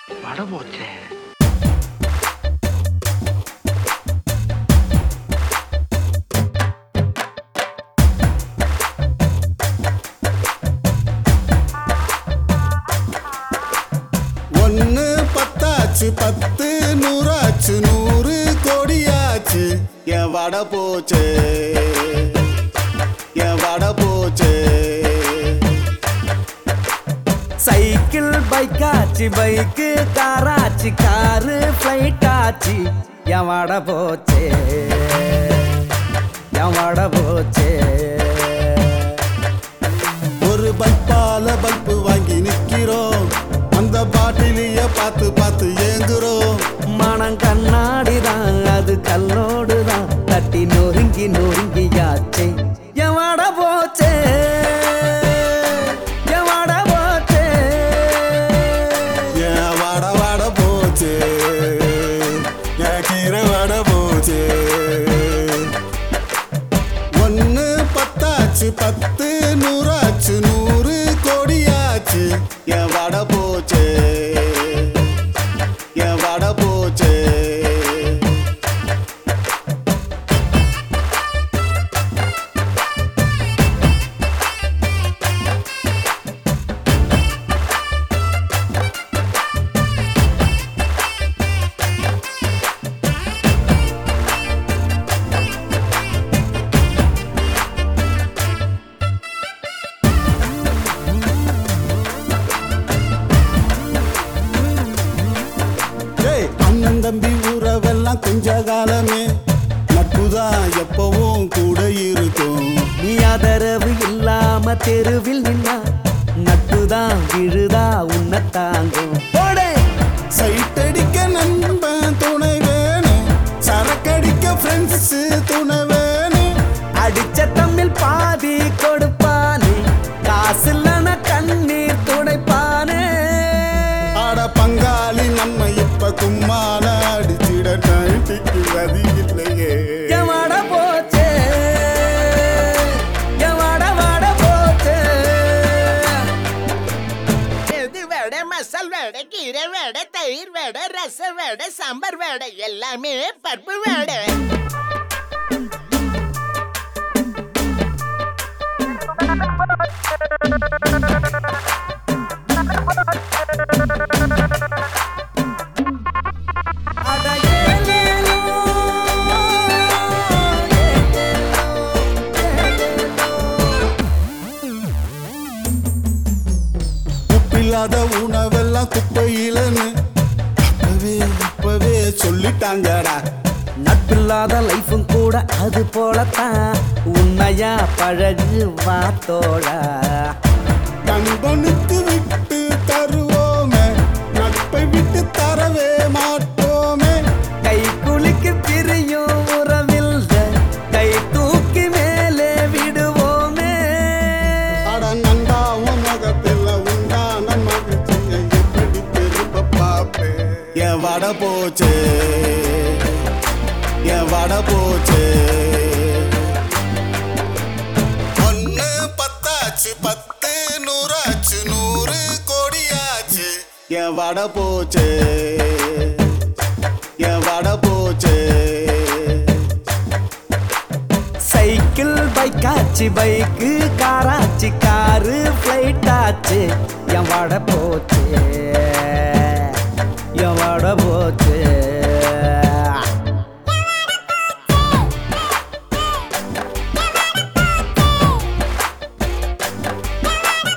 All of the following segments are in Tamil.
வட போச்சே ஒன்னு பத்தாச்சு பத்து நூறாச்சு நூறு கோடியாச்சு என் வட போச்சே என் வட போச்சே சைக்கிள் பைக் ஆச்சு பைக்கு காராச்சு காரு ஃப்ளைட் ஆச்சு என் வட போச்சே என் வட போச்சே ஒரு பல்பால பல்பு வாங்கி நிக்கிறோம் அந்த பாட்டிலிய பார்த்து பார்த்து ஏங்குறோம் மனம் கண்ணாடி தான் அது கல்லோடு தான் தட்டி நொறுங்கி நொறுங்கியாச்சே என் வட போச்சே என் வட போச்சே என் வட வட போச்சே என் கீரை வட போச்சே ஒன்னு பத்தாச்சு பத்து நூறாச்சு நூறு கோடியாச்சு என் வட போச்சே என் வட போச்சே ஏய், அண்ணன் தம்பி உறவெல்லாம் கொஞ்ச காலமே நட்புதான் எப்பவும் கூட இருக்கும் நீ ஆதரவு இல்லாம தெருவில் நின்னா நட்டுதான் விழுதா உன்னை தாங்கும் போடே சைட்டடிக்க நண்பன் துணை வேணும் சரக்கடிக்க ஃப்ரெண்ட்ஸ் துணை வேணும் அடிச்ச தமிழ் பாதி கொடுப்பானே காசு இல்லைன்னா கண்ணீர் துடைப்பானே ஆட பங்காளி நம்ம இப்ப கும்மான அடிச்சிட நைட்டுக்கு வதி இல்லையே என் வட போச்சே என் வட வட போச்சே எது வடை மசால் வடை கீரை வடை தயிர் வடை ரச வடை சாம்பார் வடை எல்லாமே பருப்பு வடை அட ஏலேலோ, ஏலேலோ, ஏலேலோ. உப்பில்லாத உணவெல்லாம் குப்பையிலன்னு அப்பவே அப்பவே சொல்லிட்டாங்கடா நட்பில்லாத லைஃபும் கூட அது போலத்தான் உண்மையா பழகு வாத்தோட கண்பனுக்கு விட்டு தருவோமே நட்பை விட்டு தரவே மாட்டோமே கை குலுக்கி பிரியும் உறவில்ல கை தூக்கி மேலே விடுவோமே அட நண்டாவும் முகத்தில் உண்டான மகிழ்ச்சியை எப்படி திரும்ப பார்ப்பேன் என் வட போச்சே என் வட போச்சே ஒன்னு பத்தாச்சு பத்து நூறாச்சு நூறு கோடியாச்சு என் வட போச்சே என் வட போச்சே சைக்கிள் பைக் ஆச்சு பைக்கு காராச்சு காரு ஃப்ளைட் ஆச்சு என் வட போச்சு என் வட போச்சு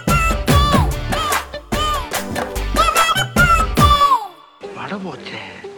வட போச்சே